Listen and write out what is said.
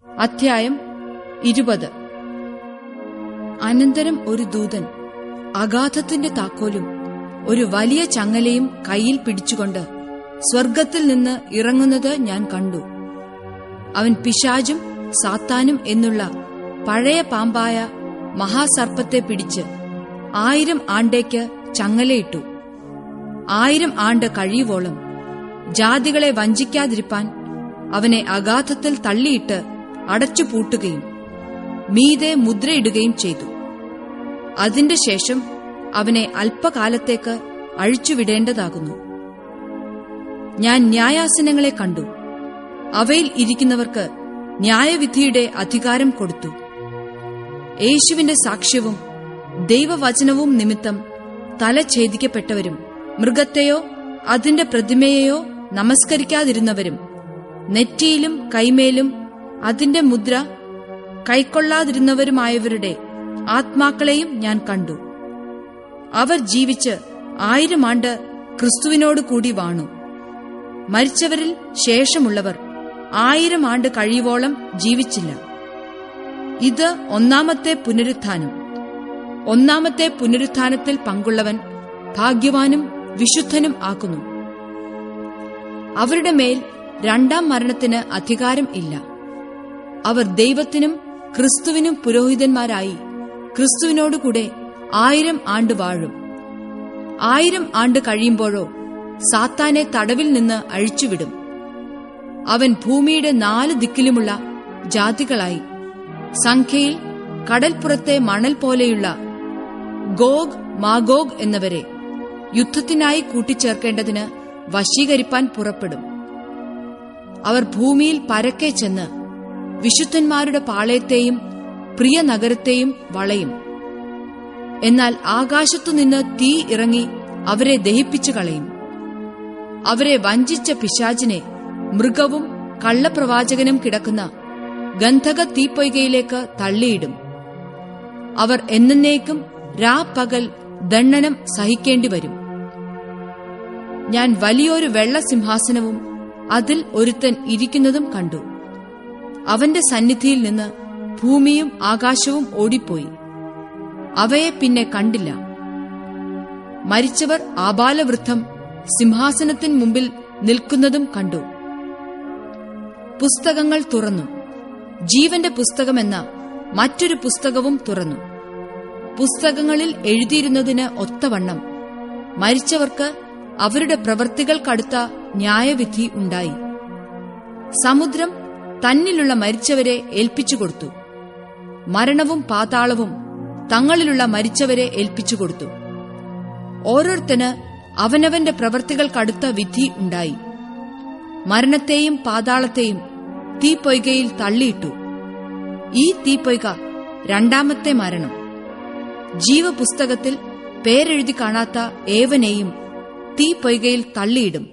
അധ്യായം ഇരുപത് അനന്തരം ഒരു ദൂതൻ അഗാധത്തിന്റെ താക്കോലും ഒരു വലിയ ചങ്ങലയും കയ്യിൽ പിടിച്ചുകൊണ്ട് സ്വർഗത്തിൽ നിന്ന് ഇറങ്ങുന്നത് ഞാൻ കണ്ടു അവൻ പിശാചും സാത്താനും എന്നുള്ള പഴയ പാമ്പായ മഹാസർപ്പത്തെ പിടിച്ച് ആയിരം ആണ്ടേക്ക് ചങ്ങലയിട്ടു ആയിരം ആണ്ട് കഴിയുവോളം ജാതികളെ വഞ്ചിക്കാതിരിപ്പാൻ അവനെ അഗാധത്തിൽ തള്ളിയിട്ട് അടച്ചുപൂട്ടുകയും മീതെ മുദ്രയിടുകയും ചെയ്തു അതിന്റെ ശേഷം അവനെ അല്പകാലത്തേക്ക് അഴിച്ചുവിടേണ്ടതാകുന്നു ഞാൻ ന്യായാസനങ്ങളെ കണ്ടു അവയിൽ ഇരിക്കുന്നവർക്ക് ന്യായവിധിയുടെ അധികാരം കൊടുത്തു യേശുവിന്റെ സാക്ഷ്യവും ദൈവവചനവും നിമിത്തം തല ഛേദിക്കപ്പെട്ടവരും മൃഗത്തെയോ അതിന്റെ പ്രതിമയെയോ നമസ്കരിക്കാതിരുന്നവരും നെറ്റിയിലും കൈമേലും അതിന്റെ മുദ്ര കൈക്കൊള്ളാതിരുന്നവരുമായവരുടെ ആത്മാക്കളെയും ഞാൻ കണ്ടു അവർ ജീവിച്ച് ആയിരം ആണ്ട് ക്രിസ്തുവിനോട് കൂടി വാണു മരിച്ചവരിൽ ശേഷമുള്ളവർ ആയിരം ആണ്ട് കഴിയുവോളം ജീവിച്ചില്ല ഇത് ഒന്നാമത്തെ പുനരുത്ഥാനം ഒന്നാമത്തെ പുനരുത്ഥാനത്തിൽ പങ്കുള്ളവൻ ഭാഗ്യവാനും വിശുദ്ധനും ആക്കുന്നു അവരുടെ മേൽ രണ്ടാം മരണത്തിന് അധികാരം ഇല്ല അവർ ദൈവത്തിനും ക്രിസ്തുവിനും പുരോഹിതന്മാരായി ക്രിസ്തുവിനോടുകൂടെ ആയിരം ആണ്ട് വാഴും ആയിരം ആണ്ട് കഴിയുമ്പോഴോ സാത്താനെ തടവിൽ നിന്ന് അഴിച്ചുവിടും അവൻ ഭൂമിയുടെ നാല് ദിക്കിലുമുള്ള ജാതികളായി സംഖ്യയിൽ കടൽപ്പുറത്തെ മണൽ പോലെയുള്ള ഗോഗ് മാഗോഗ് എന്നിവരെ യുദ്ധത്തിനായി കൂട്ടിച്ചേർക്കേണ്ടതിന് വശീകരിപ്പാൻ പുറപ്പെടും അവർ ഭൂമിയിൽ പരക്കെ ചെന്ന് വിശുദ്ധന്മാരുടെ പാളയത്തെയും പ്രിയ നഗരത്തെയും വളയും എന്നാൽ ആകാശത്തുനിന്ന് തീ ഇറങ്ങി അവരെ ദഹിപ്പിച്ചു കളയും അവരെ വഞ്ചിച്ച പിശാചിനെ മൃഗവും കള്ളപ്രവാചകനും കിടക്കുന്ന ഗന്ധക തീപ്പൊയ്കയിലേക്ക് തള്ളിയിടും അവർ എന്നേക്കും രാപ്പകൽ ദണ്ഡനം സഹിക്കേണ്ടി വരും ഞാൻ വലിയൊരു വെള്ളസിംഹാസനവും അതിൽ ഒരുത്തൻ ഇരിക്കുന്നതും കണ്ടു അവന്റെ സന്നിധിയിൽ നിന്ന് ഭൂമിയും ആകാശവും ഓടിപ്പോയി അവയെ പിന്നെ കണ്ടില്ല മരിച്ചവർ ആബാലവൃദ്ധം സിംഹാസനത്തിൻ മുമ്പിൽ നിൽക്കുന്നതും കണ്ടു പുസ്തകങ്ങൾ തുറന്നു ജീവന്റെ പുസ്തകമെന്ന മറ്റൊരു പുസ്തകവും തുറന്നു പുസ്തകങ്ങളിൽ എഴുതിയിരുന്നതിന് ഒത്തവണ്ണം മരിച്ചവർക്ക് അവരുടെ പ്രവൃത്തികൾക്കടുത്ത ന്യായവിധി ഉണ്ടായി സമുദ്രം തന്നിലുള്ള മരിച്ചവരെ ഏൽപ്പിച്ചുകൊടുത്തു മരണവും പാതാളവും തങ്ങളിലുള്ള മരിച്ചവരെ ഏൽപ്പിച്ചുകൊടുത്തു ഓരോരുത്തന് അവനവന്റെ പ്രവൃത്തികൾക്കടുത്ത വിധി ഉണ്ടായി മരണത്തെയും പാതാളത്തെയും തീപ്പൊയ്കയിൽ തള്ളിയിട്ടു ഈ തീപ്പൊയ്ക രണ്ടാമത്തെ മരണം ജീവപുസ്തകത്തിൽ പേരെഴുതി കാണാത്ത ഏവനെയും തീപ്പൊയ്കയിൽ തള്ളിയിടും